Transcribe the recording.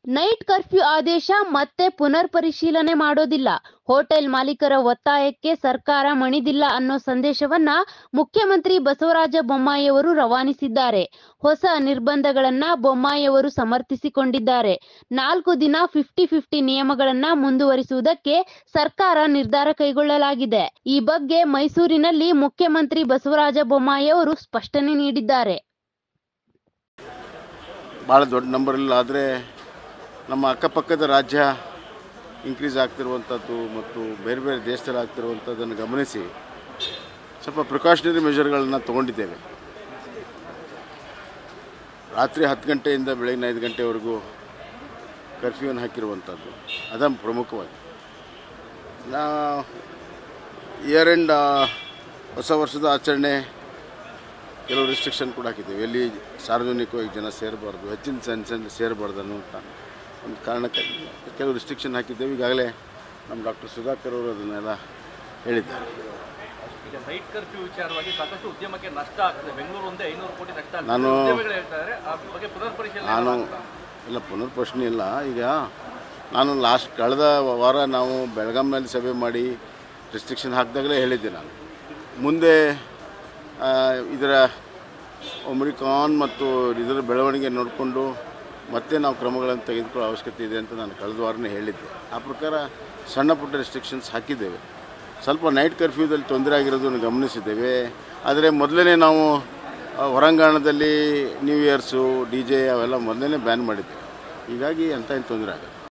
Night curfew ಆದೇಶ ಮತ್ತೆ ಪುನರ್ ಪರಿಶೀಲನೆ ಮಾಡೋದಿಲ್ಲ ಹೋಟೆಲ್ ಮಾಲೀಕರ ಒತ್ತಾಯಕ್ಕೆ ಸರ್ಕಾರ ಮಣಿದಿಲ್ಲ ಅನ್ನೋ ಸಂದೇಶವನ್ನ ಮುಖ್ಯಮಂತ್ರಿ ಬಸವರಾಜ ಬೊಮ್ಮಾಯಿಯವರು ರವಾನಿಸಿದ್ದಾರೆ ಹೊಸ ನಿರ್ಬಂಧಗಳನ್ನ ಬೊಮ್ಮಾಯಿಯವರು ಸಮರ್ಥಿಸಿಕೊಂಡಿದ್ದಾರೆ ನಾಲ್ಕು ದಿನ ಫಿಫ್ಟಿ ಫಿಫ್ಟಿ ನಿಯಮಗಳನ್ನ ಮುಂದುವರಿಸುವುದಕ್ಕೆ ಸರ್ಕಾರ ನಿರ್ಧಾರ ಕೈಗೊಳ್ಳಲಾಗಿದೆ ಈ ಬಗ್ಗೆ ಮೈಸೂರಿನಲ್ಲಿ ಮುಖ್ಯಮಂತ್ರಿ ಬಸವರಾಜ ಬೊಮ್ಮಾಯಿಯವರು ಸ್ಪಷ್ಟನೆ ನೀಡಿದ್ದಾರೆ ಭಾಳ ದೊಡ್ಡ ನಂಬರಲ್ಲಿ ಆದರೆ ನಮ್ಮ ಅಕ್ಕಪಕ್ಕದ ರಾಜ್ಯ ಇನ್ಕ್ರೀಸ್ ಆಗ್ತಿರುವಂಥದ್ದು ಮತ್ತು ಬೇರೆ ಬೇರೆ ದೇಶದಲ್ಲಿ ಆಗ್ತಿರುವಂಥದ್ದನ್ನು ಗಮನಿಸಿ ಸ್ವಲ್ಪ ಪ್ರಿಕಾಷನರಿ ಮೆಷರ್ಗಳನ್ನ ತೊಗೊಂಡಿದ್ದೇವೆ ರಾತ್ರಿ ಹತ್ತು ಗಂಟೆಯಿಂದ ಬೆಳಗಿನ ಐದು ಗಂಟೆವರೆಗೂ ಕರ್ಫ್ಯೂವನ್ನು ಹಾಕಿರುವಂಥದ್ದು ಅದ ಪ್ರಮುಖವಾಗಿ ನಾ ಇಯರ್ ಎಂಡ್ ಹೊಸ ವರ್ಷದ ಆಚರಣೆ ಕೆಲವು ರಿಸ್ಟ್ರಿಕ್ಷನ್ ಕೂಡ ಹಾಕಿದ್ದೇವೆ ಎಲ್ಲಿ ಸಾರ್ವಜನಿಕವಾಗಿ ಜನ ಸೇರಬಾರ್ದು ಹೆಚ್ಚಿನ ಸೆನ್ಸಲ್ಲಿ ಸೇರಬಾರ್ದು ಅನ್ನುವಂಥ ಒಂದು ಕಾರಣಕ್ಕೆ ಕೆಲವು ರಿಸ್ಟ್ರಿಕ್ಷನ್ ಹಾಕಿದ್ದೇವೆ ಈಗಾಗಲೇ ನಮ್ಮ ಡಾಕ್ಟರ್ ಸುಧಾಕರ್ ಅವರು ಅದನ್ನೆಲ್ಲ ಹೇಳಿದ್ದಾರೆ ಈಗ ನೈಟ್ ಕರ್ಫ್ಯೂ ವಿಚಾರವಾಗಿ ಸಾಕಷ್ಟು ಉದ್ಯಮಕ್ಕೆ ನಷ್ಟ ಆಗ್ತದೆ ಬೆಂಗಳೂರು ಒಂದೇ ಐನೂರು ಕೋಟಿ ನಷ್ಟ ಆಗ್ತದೆ ನಾನು- ಉದ್ಯಮಿಗಳು ಹೇಳ್ತಾರೆ ಆ ಬಗ್ಗೆ ಪುನರ್ ಪರಿಶೀಲನೆ ನಾನು ಮಾಡೋಣ. ಇಲ್ಲ ಪುನರ್ ಪ್ರಶ್ನೆ ಇಲ್ಲ ಈಗ ನಾನು ಲಾಸ್ಟ್ ಕಳೆದ ವಾರ ನಾವು ಬೆಳಗಾಂನಲ್ಲಿ ಸಭೆ ಮಾಡಿ ರಿಸ್ಟ್ರಿಕ್ಷನ್ ಹಾಕಿದಾಗಲೇ ಹೇಳಿದ್ದೆ ನಾನು ಮುಂದೆ ಆ, ಇದರ ಒಮ್ರಿಕಾನ್ ಮತ್ತು ಇದರ ಬೆಳವಣಿಗೆ ನೋಡಿಕೊಂಡು ಮತ್ತೆ ನಾವು ಕ್ರಮಗಳನ್ನು ತೆಗೆದುಕೊಳ್ಳೋ ಅವಶ್ಯಕತೆ ಇದೆ ಅಂತ ನಾನು ಕಳೆದ ವಾರನೇ ಹೇಳಿದ್ದೆ ಆ ಪ್ರಕಾರ ಸಣ್ಣ ಪುಟ್ಟ ರೆಸ್ಟ್ರಿಕ್ಷನ್ಸ್ ಹಾಕಿದ್ದೇವೆ ಸ್ವಲ್ಪ ನೈಟ್ ಕರ್ಫ್ಯೂದಲ್ಲಿ ತೊಂದರೆ ಆಗಿರೋದನ್ನು ಗಮನಿಸಿದ್ದೇವೆ ಆದರೆ ಮೊದಲೇ ನಾವು ಆ, ಹೊರಾಂಗಣದಲ್ಲಿ ನ್ಯೂ ಇಯರ್ಸು ಡಿ ಜೆ ಅವೆಲ್ಲ ಮೊದಲೇ ಬ್ಯಾನ್ ಮಾಡಿದ್ದೆ ಹೀಗಾಗಿ ಅಂಥ ಏನು ತೊಂದರೆ ಆಗಲ್ಲ